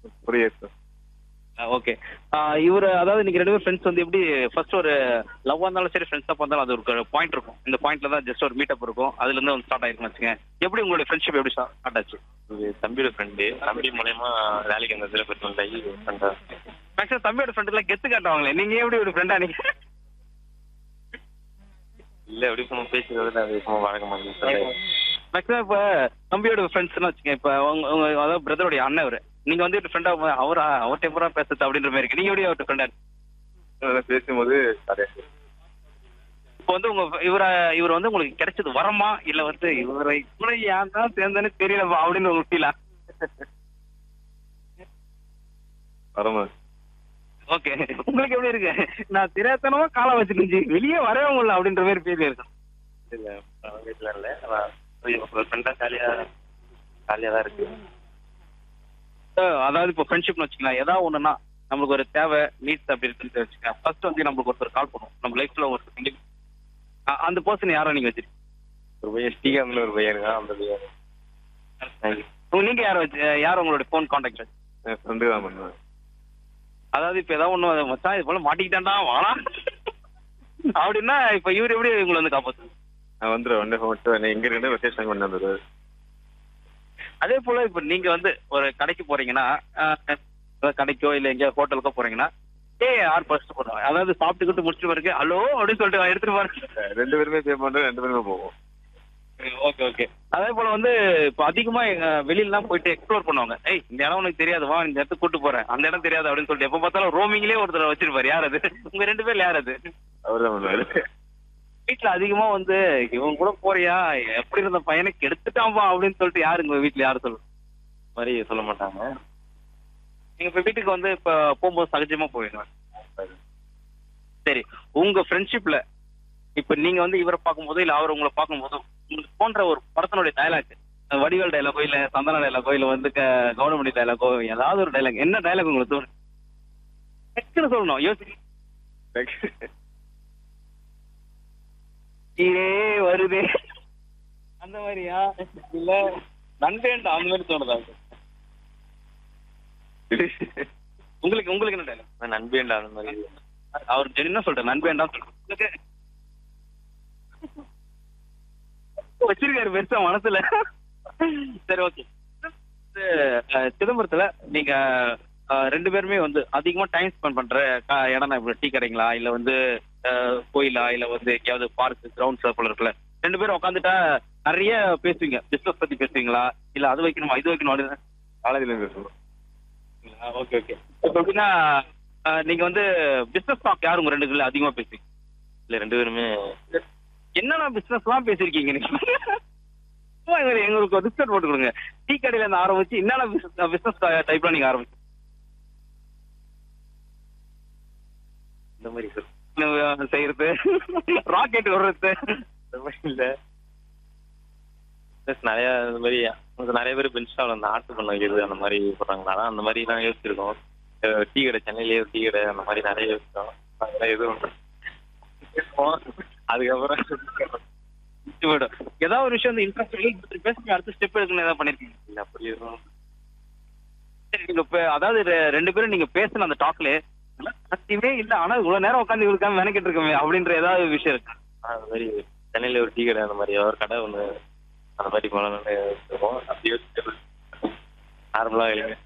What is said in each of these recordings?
ஒரு year sir okay இவர் அதாவது நீங்க ரெண்டு பேரும் ஃப்ரெண்ட்ஸ் வந்து எப்படி ஃபர்ஸ்ட் ஒரு லவ்வா இருந்தாலும் சரி ஃப்ரெண்ட்ஸாக இருந்தாலும் அது ஒரு பாயிண்ட் இருக்கும் இந்த பாயிண்ட்ல தான் ஜஸ்ட் ஒரு மீட்டப் இருக்கும் அதுல இருந்து வந்து ஸ்டார்ட் ஆயிருக்கும் வச்சுங்க எப்படி உங்களுடைய ஃப்ரெண்ட்ஷிப் எப்படி ஸ்டார்ட் ஆச்சு இது தம்பியோட ஃப்ரெண்டு தம்பி மூலயமா வேலைக்கு அந்த இதில் போய் ஆகி ஃப்ரெண்டா மேக்ஸிமம் தம்பியோட ஃப்ரெண்டுலாம் கெத்து காட்டுவாங்களே நீங்க எப்படி ஒரு ஃப்ரெண்டா நீங்க இல்லை எப்படி சும்மா பேசுறது அது சும்மா வழக்க மாட்டேங்குது மேக்ஸிமம் இப்ப தம்பியோட ஃப்ரெண்ட்ஸ்னு வச்சுங்க இப்ப உங்க உங்க அதாவது பிரதருடைய அண்ணன் அவரு நீங்க வந்து ஃப்ரெண்டா அவரா அவர் டெம்பரா பேசுறது அப்படின்ற மாதிரி இருக்கு நீங்க எப்படி அவர்கிட்ட ஃப்ரெண்டா பேசும்போது ஜாலியாக இப்போ வந்து உங்க இவர இவர் வந்து உங்களுக்கு கிடைச்சது வரமா இல்ல வந்து இவரை கூட ஏன் தான் சேர்ந்தேன்னு தெரியலப்பா அப்படின்னு உங்களுக்கு ஃபீலா வரமா ஓகே உங்களுக்கு எப்படி இருக்கு நான் திரைத்தனமா காலம் வச்சுக்கிச்சு வெளியே வரவே முடியல அப்படின்ற மாதிரி ஃபீல் இருக்கு இல்லை வீட்டில் இல்லை ஒரு ஃப்ரெண்டாக ஜாலியாக ஜாலியாக தான் இருக்கு அஹ் அதாவது இப்போ ஃப்ரெண்ட்ஷிப்னு வச்சுக்கலாம் ஏதாவது ஒண்ணுன்னா நம்மளுக்கு ஒரு தேவை நீட்ஸ் அப்படி இருக்குன்னு வச்சுக்கலாம் ஃபர்ஸ்ட் வந்து நம்மளுக்கு ஒருத்தர் கால் பண்ணும் நம்ம லைஃப்ல ஒரு சந்திப்பு. அ- அந்த பர்சன் யாரோ நீங்க வச்சிருக்கீங்க ஒரு பையன் ஸ்ரீகாந்தில் ஒரு பையன் இருக்கான் அந்த பையன் Thank you. உங்க- நீங்க யாரை வச்சு யார் உங்களுடைய ஃபோன் கான்டாக்ட் என் ஃப்ரெண்டு தான் பண்ணுவேன் அதாவது இப்ப ஏதாவது ஒண்ணு மச்சான் இது போல மாட்டிக்கிட்டான்டா வாடா அப்படின்னா இப்ப இவர் எப்படி உங்களை வந்து காப்பாத்து நான் வந்துடுவேன் வண்டி மட்டும் எங்க இருந்து வெக்கேஷன் கொண்டு வந்துடுவேன் அதே போல இப்ப நீங்க வந்து ஒரு கடைக்கு போறீங்கன்னா அஹ், அதாவது கடைக்கோ இல்ல எங்கேயோ ஹோட்டலுக்கோ போறீங்கன்னா ஏ யார் ஃபர்ஸ்ட் போடுவாங்க அதாவது சாப்பிட்டுக்கிட்டு முடிச்சுட்டு பிறகு ஹலோ அப்படின்னு சொல்லிட்டு எடுத்துட்டு பாருங்க ரெண்டு பேருமே பே பண்றோம் ரெண்டு பேருமே போவோம் ஓகே ஓகே அதே போல வந்து இப்போ அதிகமா எங்க வெளியிலலாம் போயிட்டு எக்ஸ்ப்ளோர் பண்ணுவாங்க ஏய் இந்த இடம் உனக்கு தெரியாது வா இந்த இடத்துக்கு கூட்டு போறேன் அந்த இடம் தெரியாது அப்படின்னு சொல்லிட்டு எப்ப பார்த்தாலும் ரோமிங்லயே ஒருத்தர் வச்சிருப்பாரு யார் அது உங்க ரெண்டு பேர்ல யார் அது அவர் தான் பண்ணுவாரு வீட்ல அதிகமா வந்து இவன் கூட போறியா எப்படி இருந்த பையனை கெடுத்துட்டான்பா அப்படின்னு சொல்லிட்டு யாரு உங்க வீட்ல யாரு சொல்லுங்க இந்த மாதிரி சொல்ல மாட்டாங்க நீங்க இப்ப வீட்டுக்கு வந்து இப்ப போகும்போது சகஜமா போவீங்க சரி உங்க ஃப்ரெண்ட்ஷிப்ல இப்ப நீங்க வந்து இவரை பார்க்கும்போது இல்ல அவர் உங்களை பார்க்கும்போது உங்களுக்கு போன்ற ஒரு படத்தினுடைய டைலாக் வடிவேல் டைலாகோ இல்ல சந்தன டைலாகோ இல்ல வந்து க- கவுண்டமணி டைலாகோ ஏதாவது ஒரு டைலாக் என்ன டைலாக் உங்களுக்கு தோணும் டக்குனு சொல்லணும் யோசி இதே வருதே அந்த மாதிரியா இல்ல நண்பேண்டா அந்த மாதிரி தோணுதா உங்களுக்கு உங்களுக்கு என்ன டைலாக் நான் நண்பேண்டா அந்த மாதிரி அவர் என்ன சொல்றாரு நண்பேண்டா சொல்றாரு வச்சிருக்காரு பெருசா மனசுல சரி ஓகே சிதம்பரத்துல நீங்க அஹ், ரெண்டு பேருமே வந்து அதிகமா டைம் ஸ்பெண்ட் பண்ற க- இடம்னா இப்ப டீ கடைங்களா இல்ல வந்து அஹ், கோயிலா இல்ல வந்து எங்கேயாவது பார்க் கிரவுண்ட் சர்க்கிள் இருக்குல்ல ரெண்டு பேரும் உட்காந்துட்டா நிறைய பேசுவீங்க பிசினஸ் பத்தி பேசுவீங்களா இல்ல அது வைக்கணுமா இது வைக்கணும் அப்படின்னு காலேஜ்ல இருந்து பேசுவோம் ஓகே ஓகே இப்போ எப்படின்னா அஹ், நீங்க வந்து பிசினஸ் டாக் யார் உங்க ரெண்டு பேர்ல அதிகமா பேசுவீங்க இல்லை ரெண்டு பேருமே என்னென்ன பிசினஸ்லாம் பேசியிருக்கீங்க நீங்க சும்மா எங்க- எங்களுக்கு ஒரு ரிசல்ட் போட்டு கொடுங்க டீ கடையில இருந்து ஆரம்பிச்சு என்னென்ன பிசினஸ் டைப்ல நீங்க ஆரம்பிச்சு இந்த மாதிரி சார் இன்னும் செய்யறது ராக்கெட் விடுறது இந்த மாதிரி இல்லை ப்ளஸ் நிறைய இந்த மாதிரி உங்களுக்கு நிறைய பேர் பென்ஸ்டாவில் அந்த ஆட்டு பண்ண வைக்கிறது அந்த மாதிரி போடுறாங்களா அதான் அந்த மாதிரி தான் யோசிச்சிருக்கோம் அஹ் டீ கடை சென்னையிலேயே ஒரு டீ கடை அந்த மாதிரி நிறைய யோசிச்சோம் அதெல்லாம் எதுவும் அதுக்கப்புறம் விடும். ஏதாவது ஒரு விஷயம் வந்து இன்ட்ரெஸ்ட் பேசுங்க அடுத்த ஸ்டெப் எடுக்கணும் ஏதாவது பண்ணிருக்கீங்க இல்லை அப்படி எதுவும் சரி நீங்க இப்ப அதாவது ரெ- ரெண்டு பேரும் நீங்க பேசின அந்த டாக்ல சத்தியமே இல்ல ஆனா இவ்வளவு நேரம் உட்காந்து இவருக்காம மெனக்கிட்டு இருக்கமே அப்படின்ற ஏதாவது விஷயம் இருக்கு ஆ, அந்த மாதிரி சென்னையில் ஒரு டீ கடை அந்த மாதிரி ஒரு கடை ஒன்று அந்த மாதிரி போகலான்னு யோசிச்சிருக்கோம் அப்படி யோசிச்சு நார்மலாக இல்லைங்க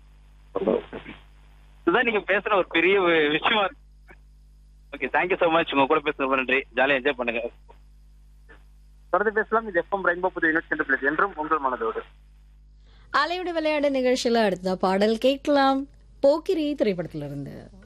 இதுதான் நீங்க பேசுற ஒரு பெரிய வி- விஷயமா இருக்கு ஓகே தேங்க்யூ so மச் உங்க கூட பேசுறது ரொம்ப நன்றி ஜாலியா என்ஜாய் பண்ணுங்க தொடர்ந்து பேசலாம் இது எஃப்எம் ரெயின்போ புது யூனிட் சென்டர் பிளேஸ் என்றும் உங்கள் மனதோடு அலையோட விளையாடு நிகழ்ச்சியில அடுத்த பாடல் கேட்கலாம் போக்கிரி திரைப்படத்திலிருந்து